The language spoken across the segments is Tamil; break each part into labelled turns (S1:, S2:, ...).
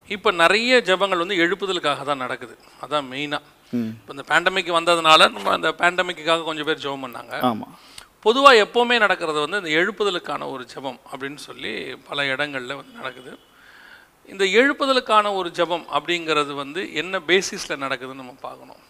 S1: இப்போ நிறைய ஜெபங்கள் வந்து எழுப்புதலுக்காக தான் நடக்குது அதான் மெயினாக இப்போ இந்த பேண்டமிக் வந்ததுனால நம்ம அந்த பேண்டமிக்குக்காக கொஞ்சம் பேர் ஜெபம் பண்ணாங்க
S2: ஆமாம்
S1: பொதுவாக எப்போவுமே நடக்கிறது வந்து இந்த எழுப்புதலுக்கான ஒரு ஜெபம் அப்படின்னு சொல்லி பல இடங்களில் வந்து நடக்குது இந்த எழுப்புதலுக்கான ஒரு ஜெபம் அப்படிங்கிறது வந்து என்ன பேசிஸில் நடக்குதுன்னு நம்ம பார்க்கணும்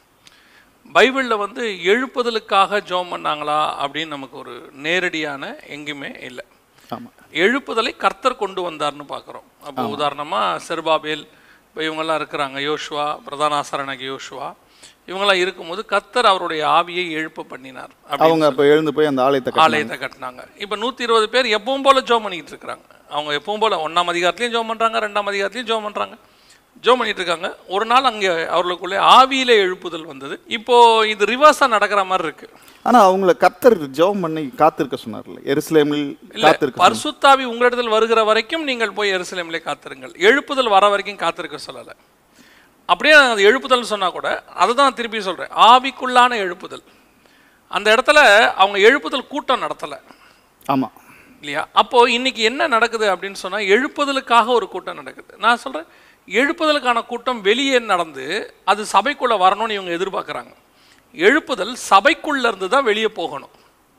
S1: பைபிளில் வந்து எழுப்புதலுக்காக ஜெபம் பண்ணாங்களா அப்படின்னு நமக்கு ஒரு நேரடியான எங்கேயுமே இல்லை
S2: ஆமாம்
S1: எழுப்புதலை கர்த்தர் கொண்டு வந்தார்னு பார்க்குறோம் அப்போ உதாரணமாக செருபாபேல் இப்போ இவங்கெல்லாம் இருக்கிறாங்க யோசுவா பிரதான ஆசாரனாகி யோசுவா இவங்கெல்லாம் இருக்கும்போது கர்த்தர் அவருடைய ஆவியை எழுப்ப பண்ணினார் அப்படி
S2: அவங்க அப்போ எழுந்து போய் அந்த ஆலயத்தை கட்டினாங்க.
S1: ஆலயத்தை கட்டினாங்க இப்போ நூற்றி இருபது பேர் எப்பவும் போல ஜோம் பண்ணிக்கிட்டு இருக்கிறாங்க அவங்க எப்பவும் போல ஒன்றாம் அதிகாரத்துலையும் ஜோம் பண்ணுறாங்க ரெண்டாம் அதிகாரத்துலையும் ஜோம் பண்ணுறாங்க ஜோம் பண்ணிட்டு இருக்காங்க ஒரு நாள் அங்கே அவர்களுக்குள்ளே ஆவியிலே எழுப்புதல் வந்தது இப்போ இது ரிவர்ஸாக நடக்கிற மாதிரி இருக்கு
S2: ஆனா அவங்கள கர்த்தர் ஜெபம் பண்ணி காத்திருக்க சொன்னார்ல எருசலேமில் காத்திருக்க
S1: பரிசுத்தாவி உங்களிடத்தில் வருகிற வரைக்கும் நீங்கள் போய் எருசலேமிலே காத்திருங்கள் எழுப்புதல் வர வரைக்கும் காத்திருக்க சொல்லலை அப்படியே அது எழுப்புதல் சொன்னா கூட அதை தான் திருப்பி சொல்றேன் ஆவிக்குள்ளான எழுப்புதல் அந்த இடத்துல அவங்க எழுப்புதல் கூட்டம் நடத்தலை
S2: ஆமா
S1: இல்லையா அப்போ இன்னைக்கு என்ன நடக்குது அப்படின்னு சொன்னா எழுப்புதலுக்காக ஒரு கூட்டம் நடக்குது நான் சொல்றேன் எழுப்புதலுக்கான கூட்டம் வெளியே நடந்து அது சபைக்குள்ள வரணும்னு இவங்க எதிர்பார்க்குறாங்க எழுப்புதல் சபைக்குள்ள இருந்து தான் வெளியே போகணும்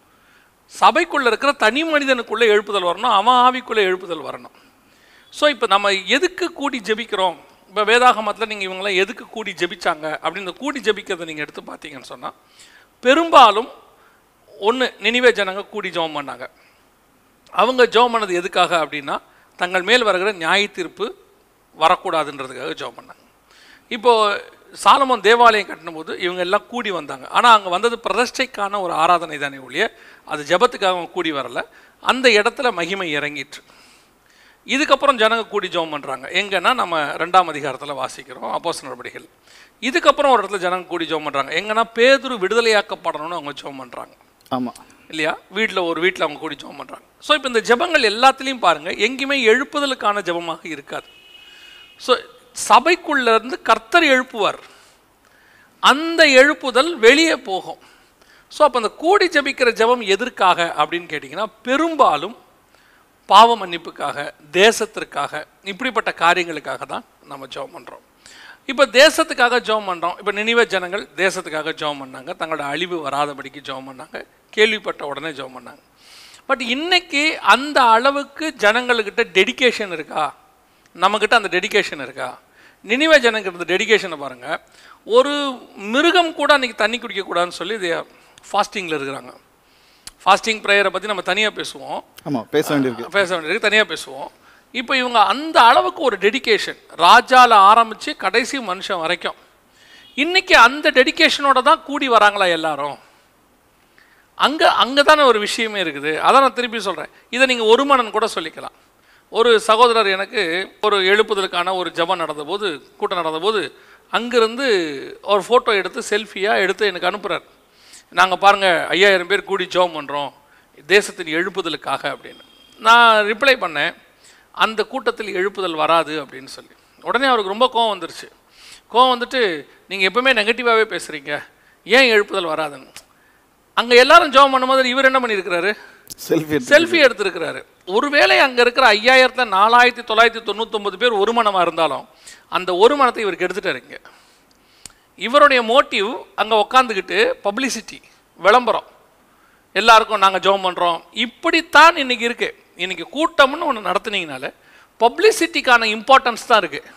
S1: சபைக்குள்ள இருக்கிற தனி மனிதனுக்குள்ள எழுப்புதல் வரணும் அவன் ஆவிக்குள்ள எழுப்புதல் வரணும் ஸோ இப்போ நம்ம எதுக்கு கூடி ஜெபிக்கிறோம் இப்போ வேதாகமத்தில் நீங்கள் இவங்களாம் எதுக்கு கூடி ஜெபிச்சாங்க அப்படின்னு இந்த கூடி ஜெபிக்கிறதை நீங்கள் எடுத்து பார்த்தீங்கன்னு சொன்னால் பெரும்பாலும் ஒன்று நினைவே ஜனங்க கூடி ஜெபம் பண்ணாங்க அவங்க ஜெபம் பண்ணது எதுக்காக அப்படின்னா தங்கள் மேல் வருகிற நியாய தீர்ப்பு வரக்கூடாதுன்றதுக்காக ஜெபம் பண்ணாங்க இப்போ சாலமோன் தேவாலயம் கட்டினபோது இவங்க எல்லாம் கூடி வந்தாங்க ஆனால் அங்கே வந்தது பிரதிஷ்டைக்கான ஒரு ஆராதனை தானே ஒழிய அது ஜெபத்துக்காக அவங்க கூடி வரல அந்த இடத்துல மகிமை இறங்கிற்று இதுக்கப்புறம் ஜனங்க கூடி ஜெபம் பண்ணுறாங்க எங்கன்னா நம்ம ரெண்டாம் அதிகாரத்தில் வாசிக்கிறோம் அப்போஸ் நடவடிக்கைகள் இதுக்கப்புறம் ஒரு இடத்துல ஜனங்க கூடி ஜெபம் பண்ணுறாங்க எங்கன்னா பேதுரு விடுதலையாக்கப்படணும்னு அவங்க ஜெபம் பண்ணுறாங்க
S2: ஆமா
S1: இல்லையா வீட்டில் ஒரு வீட்டில் அவங்க கூடி ஜெபம் பண்ணுறாங்க ஸோ இப்போ இந்த ஜெபங்கள் எல்லாத்துலேயும் பாருங்கள் எங்கேயுமே எழுப்புதலுக்கான ஜெபமாக இருக்காது ஸோ சபைக்குள்ள இருந்து கர்த்தர் எழுப்புவார் அந்த எழுப்புதல் வெளியே போகும் ஸோ அப்போ அந்த கூடி ஜெபிக்கிற ஜெபம் எதற்காக அப்படின்னு கேட்டிங்கன்னா பெரும்பாலும் பாவ மன்னிப்புக்காக தேசத்திற்காக இப்படிப்பட்ட காரியங்களுக்காக தான் நம்ம ஜெபம் பண்ணுறோம் இப்போ தேசத்துக்காக ஜெபம் பண்ணுறோம் இப்போ நினைவே ஜனங்கள் தேசத்துக்காக ஜெபம் பண்ணாங்க தங்களோட அழிவு வராதபடிக்கு ஜெபம் பண்ணாங்க கேள்விப்பட்ட உடனே ஜெபம் பண்ணாங்க பட் இன்னைக்கு அந்த அளவுக்கு ஜனங்கள்கிட்ட டெடிகேஷன் இருக்கா நம்மக்கிட்ட அந்த டெடிகேஷன் இருக்கா நினைவே ஜனங்கிட்ட இந்த டெடிகேஷனை பாருங்கள் ஒரு மிருகம் கூட அன்றைக்கி தண்ணி குடிக்கக்கூடாதுன்னு சொல்லி இது ஃபாஸ்டிங்கில் இருக்கிறாங்க ஃபாஸ்டிங் ப்ரேயரை பற்றி நம்ம தனியாக பேசுவோம்
S2: ஆமா பேச வேண்டியிருக்கு
S1: பேச வேண்டியது தனியாக பேசுவோம் இப்போ இவங்க அந்த அளவுக்கு ஒரு டெடிகேஷன் ராஜால ஆரம்பித்து கடைசி மனுஷன் வரைக்கும் இன்னைக்கு அந்த டெடிகேஷனோட தான் கூடி வராங்களா எல்லாரும் அங்கே அங்கே தானே ஒரு விஷயமே இருக்குது அதான் நான் திருப்பி சொல்கிறேன் இதை நீங்கள் ஒரு மனன் கூட சொல்லிக்கலாம் ஒரு சகோதரர் எனக்கு ஒரு எழுப்புதலுக்கான ஒரு ஜபம் நடந்தபோது கூட்டம் நடந்தபோது அங்கிருந்து ஒரு ஃபோட்டோ எடுத்து செல்ஃபியாக எடுத்து எனக்கு அனுப்புகிறார் நாங்கள் பாருங்கள் ஐயாயிரம் பேர் கூடி ஜெபம் பண்ணுறோம் தேசத்தின் எழுப்புதலுக்காக அப்படின்னு நான் ரிப்ளை பண்ணேன் அந்த கூட்டத்தில் எழுப்புதல் வராது அப்படின்னு சொல்லி உடனே அவருக்கு ரொம்ப கோவம் வந்துருச்சு கோவம் வந்துட்டு நீங்கள் எப்பவுமே நெகட்டிவாகவே பேசுகிறீங்க ஏன் எழுப்புதல் வராதுன்னு அங்கே எல்லாரும் ஜெபம் பண்ணும்போது இவர் என்ன பண்ணியிருக்கிறாரு
S2: செல்ஃபி
S1: செல்ஃபி எடுத்திருக்கிறாரு ஒருவேளை அங்கே இருக்கிற ஐயாயிரத்துல நாலாயிரத்தி தொள்ளாயிரத்தி தொண்ணூத்தொம்பது பேர் ஒரு மனமாக இருந்தாலும் அந்த ஒரு மனத்தை இவருக்கு எடுத்துட்டாரு இங்க இவருடைய மோட்டிவ் அங்கே உக்காந்துக்கிட்டு பப்ளிசிட்டி விளம்பரம் எல்லாருக்கும் நாங்கள் ஜெபம் பண்ணுறோம் இப்படித்தான் இன்னைக்கு இருக்கு இன்னைக்கு கூட்டம்னு ஒன்று நடத்துனீங்கனால பப்ளிசிட்டிக்கான இம்பார்ட்டன்ஸ் தான் இருக்குது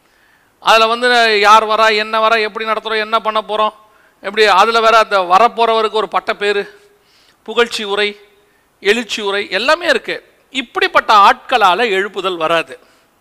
S1: அதில் வந்து யார் வரா என்ன வரா எப்படி நடத்துகிறோம் என்ன பண்ண போகிறோம் எப்படி அதில் வேற அந்த வரப்போகிறவருக்கு ஒரு பட்ட பேர் புகழ்ச்சி உரை எழுச்சி உரை எல்லாமே இருக்கு இப்படிப்பட்ட ஆட்களால் எழுப்புதல் வராது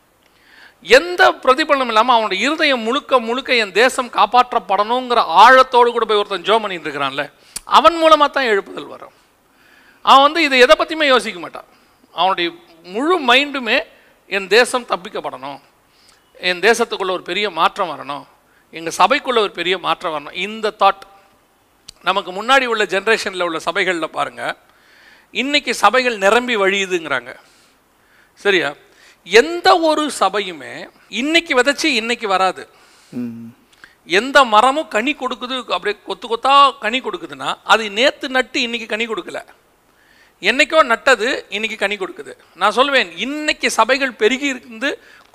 S1: எந்த பிரதிபலனும் இல்லாமல் அவனுடைய இருதயம் முழுக்க முழுக்க என் தேசம் காப்பாற்றப்படணுங்கிற ஆழத்தோடு கூட போய் ஒருத்தன் ஜோம் பண்ணிட்டு இருக்கிறான்ல அவன் மூலமாக தான் எழுப்புதல் வரும் அவன் வந்து இதை எதை பற்றியுமே யோசிக்க மாட்டான் அவனுடைய முழு மைண்டுமே என் தேசம் தப்பிக்கப்படணும் என் தேசத்துக்குள்ள ஒரு பெரிய மாற்றம் வரணும் எங்கள் சபைக்குள்ள ஒரு பெரிய மாற்றம் வரணும் இந்த தாட் நமக்கு முன்னாடி உள்ள ஜென்ரேஷனில் உள்ள சபைகளில் பாருங்க இன்னைக்கு சபைகள் நிரம்பி வழியுதுங்கிறாங்க சரியா எந்த ஒரு சபையுமே இன்னைக்கு விதைச்சி இன்னைக்கு வராது
S2: ம்
S1: எந்த மரமும் கனி கொடுக்குது அப்படியே கொத்து கொத்தா கனி கொடுக்குதுன்னா அது நேத்து நட்டு இன்னைக்கு கனி கொடுக்கல என்னைக்கோ நட்டது இன்னைக்கு கனி கொடுக்குது நான் சொல்லுவேன் இன்னைக்கு சபைகள் பெருகி இருந்து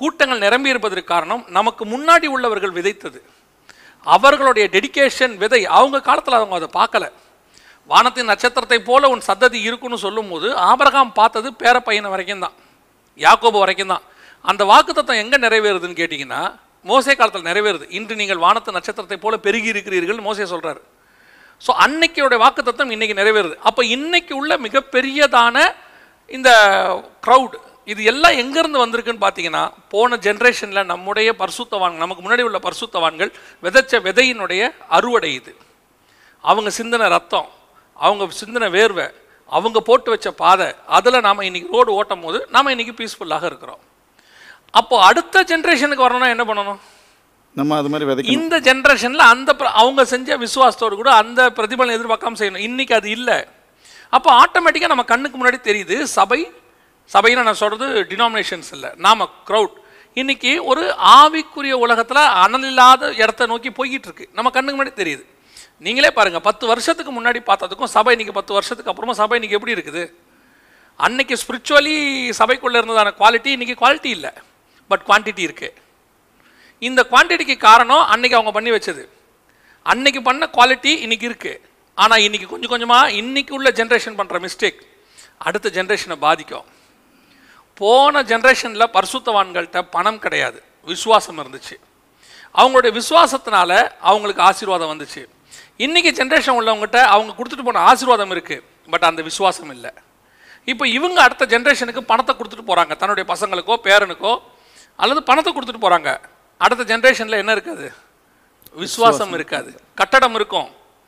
S1: கூட்டங்கள் நிரம்பி இருப்பதற்கு காரணம் நமக்கு முன்னாடி உள்ளவர்கள் விதைத்தது அவர்களுடைய டெடிகேஷன் விதை அவங்க காலத்தில் அவங்க அதை பார்க்கல வானத்தின் நட்சத்திரத்தை போல உன் சத்ததி இருக்குன்னு சொல்லும்போது ஆபரகாம் பார்த்தது பேர பையனை வரைக்கும் தான் யாக்கோபு வரைக்கும் தான் அந்த வாக்குத்தத்தம் எங்கே நிறைவேறுதுன்னு கேட்டிங்கன்னா மோசே காலத்தில் நிறைவேறுது இன்று நீங்கள் வானத்து நட்சத்திரத்தை போல பெருகி இருக்கிறீர்கள் மோசே சொல்றாரு ஸோ அன்னைக்கியோட வாக்குத்தத்தம் இன்னைக்கு நிறைவேறுது அப்போ இன்னைக்கு உள்ள மிகப்பெரியதான இந்த க்ரௌட் இது எல்லாம் எங்கேருந்து வந்திருக்குன்னு பார்த்தீங்கன்னா போன ஜென்ரேஷனில் நம்முடைய பரிசுத்தவான்கள் நமக்கு முன்னாடி உள்ள பரிசுத்தவான்கள் விதைச்ச விதையினுடைய அறுவடை இது அவங்க சிந்தின ரத்தம் அவங்க சிந்தின வேர்வை அவங்க போட்டு வச்ச பாதை அதில் நாம் இன்னைக்கு ரோடு ஓட்டும் போது நாம் இன்னைக்கு பீஸ்ஃபுல்லாக இருக்கிறோம் அப்போ அடுத்த ஜென்ரேஷனுக்கு வரணும்னா என்ன பண்ணணும்
S2: நம்ம அது மாதிரி விதைக்கணும்
S1: இந்த ஜென்ரேஷனில் அந்த பிர- அவங்க செஞ்ச விசுவாசத்தோடு கூட அந்த பிரதிபலன் எதிர்பார்க்காம செய்யணும் இன்னைக்கு அது இல்லை அப்போ ஆட்டோமேட்டிக்காக நம்ம கண்ணுக்கு முன்னாடி தெரியுது சபை சபைன்னு நான் சொல்கிறது டினாமினேஷன்ஸ் இல்லை நாம க்ரௌட் இன்னைக்கு ஒரு ஆவிக்குரிய உலகத்தில் அனல் இல்லாத இடத்த நோக்கி போய்கிட்டு இருக்கு நம்ம கண்ணுக்கு முன்னாடி தெரியுது நீங்களே பாருங்க பத்து வருஷத்துக்கு முன்னாடி பார்த்ததுக்கும் சபை இன்னைக்கு பத்து வருஷத்துக்கு அப்புறமா சபை இன்னைக்கு எப்படி இருக்குது அன்னைக்கு ஸ்பிரிச்சுவலி சபைக்குள்ளே இருந்ததான குவாலிட்டி இன்னைக்கு குவாலிட்டி இல்லை பட் குவான்டிட்டி இருக்குது இந்த குவான்டிட்டிக்கு காரணம் அன்னைக்கு அவங்க பண்ணி வச்சது அன்னைக்கு பண்ண குவாலிட்டி இன்னைக்கு இருக்கு ஆனா இன்னைக்கு கொஞ்சம் கொஞ்சமா இன்னைக்கு உள்ள ஜென்ரேஷன் பண்ற மிஸ்டேக் அடுத்த ஜென்ரேஷனை பாதிக்கும் போன ஜென்ரேஷன்ல பரிசுத்தவான்கள்ட்ட பணம் கிடையாது விசுவாசம் இருந்துச்சு அவங்களுடைய விசுவாசத்தினால அவங்களுக்கு ஆசீர்வாதம் வந்துச்சு இன்னைக்கு ஜென்ரேஷன் உள்ளவங்ககிட்ட அவங்க கொடுத்துட்டு போன ஆசீர்வாதம் இருக்கு பட் அந்த விசுவாசம் இல்லை இப்போ இவங்க அடுத்த ஜென்ரேஷனுக்கு பணத்தை கொடுத்துட்டு போறாங்க தன்னுடைய பசங்களுக்கோ பேரனுக்கோ அல்லது பணத்தை கொடுத்துட்டு போறாங்க அடுத்த ஜென்ரேஷன்ல என்ன இருக்காது விசுவாசம் இருக்காது கட்டடம் இருக்கும்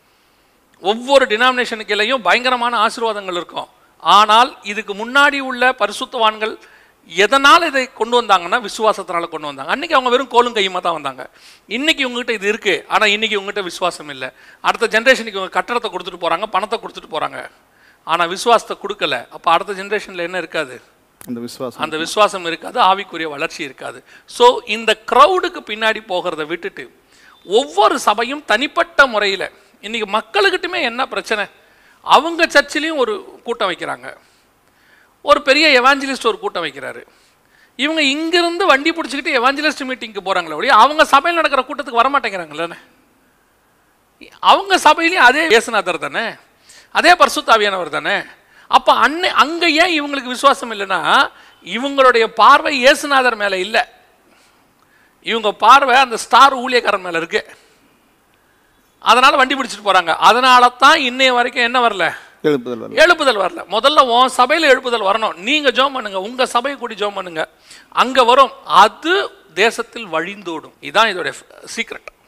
S1: ஒவ்வொரு டினாமினேஷனுக்கிலையும் பயங்கரமான ஆசீர்வாதங்கள் இருக்கும் ஆனால் இதுக்கு முன்னாடி உள்ள பரிசுத்தவான்கள் எதனால் இதை கொண்டு வந்தாங்கன்னா விசுவாசத்தினால கொண்டு வந்தாங்க அன்னைக்கு அவங்க வெறும் கோலும் கையுமா தான் வந்தாங்க இன்னைக்கு உங்ககிட்ட இது இருக்கு ஆனால் இன்னைக்கு உங்ககிட்ட விசுவாசம் இல்லை அடுத்த ஜென்ரேஷனுக்கு இவங்க கட்டடத்தை கொடுத்துட்டு போறாங்க பணத்தை கொடுத்துட்டு போறாங்க ஆனால் விசுவாசத்தை கொடுக்கல அப்போ அடுத்த ஜென்ரேஷன்ல என்ன இருக்காது
S2: அந்த விசுவாசம்
S1: அந்த விசுவாசம் இருக்காது ஆவிக்குரிய வளர்ச்சி இருக்காது ஸோ இந்த க்ரௌடுக்கு பின்னாடி போகிறத விட்டுட்டு ஒவ்வொரு சபையும் தனிப்பட்ட முறையில் இன்னைக்கு மக்களுக்கிட்டுமே என்ன பிரச்சனை அவங்க சர்ச்சிலையும் ஒரு கூட்டம் வைக்கிறாங்க ஒரு பெரிய எவாஞ்சலிஸ்ட் ஒரு கூட்டம் வைக்கிறாரு இவங்க இங்கிருந்து வண்டி பிடிச்சிக்கிட்டு எவாஞ்சலிஸ்ட் மீட்டிங்க்கு போகிறாங்களே ஒழிய அவங்க சபையில் நடக்கிற கூட்டத்துக்கு வர மாட்டேங்கிறாங்களே அவங்க சபையிலையும் அதே இயேசுநாதர் தானே அதே பரிசுத்தாவியானவர் தானே அப்போ அன்னை அங்கே ஏன் இவங்களுக்கு விசுவாசம் இல்லைன்னா இவங்களுடைய பார்வை இயேசுநாதர் மேலே இல்லை இவங்க பார்வை அந்த ஸ்டார் ஊழியக்காரன் மேலே இருக்கு அதனால வண்டி பிடிச்சிட்டு போறாங்க அதனால தான் இன்னைய வரைக்கும் என்ன வரல
S2: எழுப்புதல் வரல
S1: எழுப்புதல் வரல முதல்ல உன் சபையில் எழுப்புதல் வரணும் நீங்க ஜோம் பண்ணுங்க உங்க சபையை கூடி ஜோம் பண்ணுங்க அங்க வரும் அது தேசத்தில் வழிந்தோடும் இதான் இதோட சீக்ரெட்